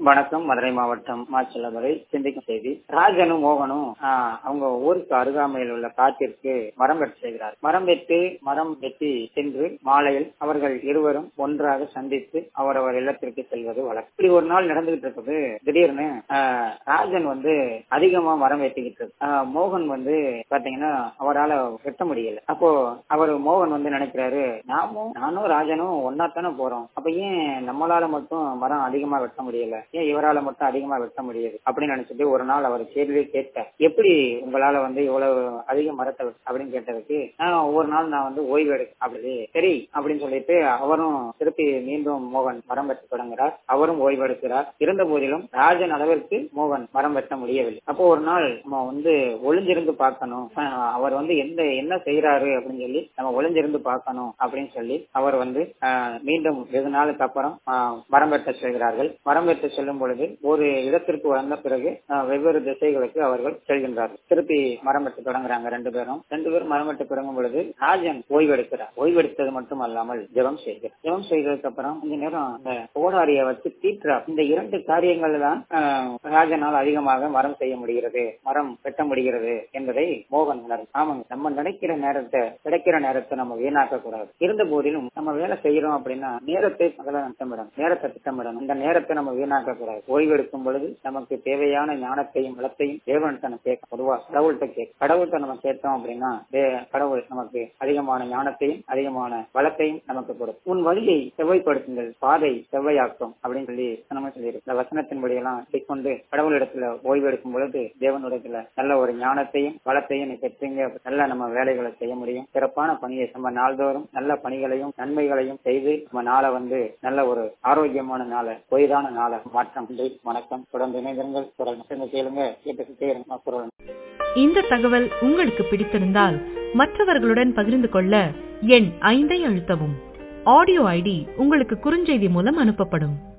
வணக்கம் மதுரை மாவட்டம் மாச்சலமலை சிந்திக்கும் செய்தி ராஜனும் மோகனும் ஆஹ், அவங்க ஊருக்கு அருகாமையில் உள்ள காட்டிற்கு மரம் வெட்ட செய்கிறார் மரம் வெட்டி மரம் வெட்டி சென்று மாலையில் அவர்கள் இருவரும் ஒன்றாக சந்தித்து அவரவர் இல்லத்திற்கு செல்வது வழக்கம் இப்படி ஒரு நாள் நடந்துகிட்டு இருக்குது திடீர்னு ஆஹ், ராஜன் வந்து அதிகமா மரம் வெட்டிக்கிட்டு இருக்கு. ஆஹ், மோகன் வந்து பாத்தீங்கன்னா அவரால வெட்ட முடியல அப்போ அவர் மோகன் வந்து நினைக்கிறாரு நாமும் நானும் ராஜனும் ஒன்னா தானே போறோம் அப்ப ஏன் நம்மளால மட்டும் மரம் அதிகமா வெட்ட முடியல ஏன் இவரால மட்டும் அதிகமா வெட்ட முடியுது அப்படின்னு நினைச்சிட்டு ஒரு நாள் அவர் கேள்வி கேட்ட எப்படி உங்களால வந்து இவ்வளவு அதிக மரத்தை வெட்ட- அப்படின்னு கேட்டதுக்கு "நான் ஒவ்வொரு நாள் நான் வந்து ஓய்வு எடுக்க அப்படி சரி அப்படின்னு சொல்லிட்டு அவரும் திருப்பி மீண்டும் மோகன் மரம் வெட்ட தொடங்குறார் அவரும் ஓய்வு எடுக்கிறார் இருந்த போதிலும் ராஜன் அளவிற்கு மோகன் மரம் வெட்ட முடியவில்லை அப்போ ஒரு நாள் நம்ம வந்து ஒளிஞ்சிருந்து பார்க்கணும் ஆஹ் அவர் வந்து எந்த என்ன செய்யறாரு அப்படின்னு சொல்லி நம்ம ஒளிஞ்சிருந்து பார்க்கணும் அப்படின்னு சொல்லி அவர் வந்து ஆஹ் மீண்டும் வெகு நாளுக்கு அப்புறம் ஆஹ் மரம் வெட்ட செல்கிறார்கள் மரம் வெட்ட செல்லும் பொழுது ஒரு இடத்திற்கு வந்த பிறகு ஆஹ் வெவ்வேறு திசைகளுக்கு அவர்கள் செல்கின்றார்கள் திருப்பி மரம் வெட்ட தொடங்குறாங்க ரெண்டு பேரும் ரெண்டு பேரும் மரம் வெட்ட தொடங்கும் பொழுது ராஜன் ஓய்வெடுக்கிறார் ஓய்வெடுத்தது மட்டும் அல்லாமல் ஜெபம் செய்கிறார் ஜெபம் செய்ததுக்கு அப்புறம் கொஞ்ச நேரம் அந்த கோடாரியை வச்சு தீட்டுறார் இந்த இரண்டு காரியங்கள் தான் ஆஹ், ராஜனால் அதிகமாக மரம் செய்ய முடிகிறது மரம் வெட்ட முடிகிறது என்பதை மோகன் உணர்ந்து ஆமாங்க நம்ம நினைக்கிற நேரத்தை கிடைக்கிற நேரத்தை நம்ம வீணாக்க கூடாது இருந்த போதிலும் நம்ம வேலை செய்யறோம் அப்படின்னா நேரத்தை முதல்ல திட்டமிடணும் நேரத்தை திட்டமிடணும் இந்த நேரத்தை நம்ம வீணாக்க கூடாது ஓய்வு எடுக்கும் பொழுது நமக்கு தேவையான ஞானத்தையும் வளத்தையும் தேவன்கிட்ட நம்ம கேட்க பொதுவா கடவுள்கிட்ட கேட்க கடவுள்கிட்ட நம்ம கேட்டோம் அப்படின்னா தே- கடவுள் நமக்கு அதிகமான ஞானத்தையும் அதிகமான வளத்தையும் நமக்கு கொடுக்கும் உன் வழியை செவ்வாய்ப்படுத்துங்கள் பாதை செவ்வாயாக்கும் அப்படின்னு சொல்லி நம்ம சொல்லியிருக்கு இந்த வசனத்தின்படி எல்லாம் கொண்டு கடவுளிடத்துல ஓய்வு எடுக்கும் பொழுது தேவனிடத்துல நல்ல ஒரு ஞானத்தையும் வளத்தையும் நீ பெற்றீங்க நல்ல நம்ம வேலைகளை செய்ய முடியும் சிறப்பான பணியை நம்ம நாள்தோறும் நல்ல பணிகளையும் நன்மைகளையும் செய்து நம்ம நாளை வந்து நல்ல ஒரு ஆரோக்கியமான நாளை பொய்தான நாளை மாற்றம் நன்றி வணக்கம் தொடர்ந்து இணைந்திருங்கள் குரல் மட்டும் கேளுங்க கேட்டு இருங்க குரல் இந்த தகவல் உங்களுக்கு பிடித்திருந்தால் மற்றவர்களுடன் பகிர்ந்து கொள்ள எண் ஐந்தை அழுத்தவும் ஆடியோ ஐடி உங்களுக்கு குறுஞ்செய்தி மூலம் அனுப்பப்படும்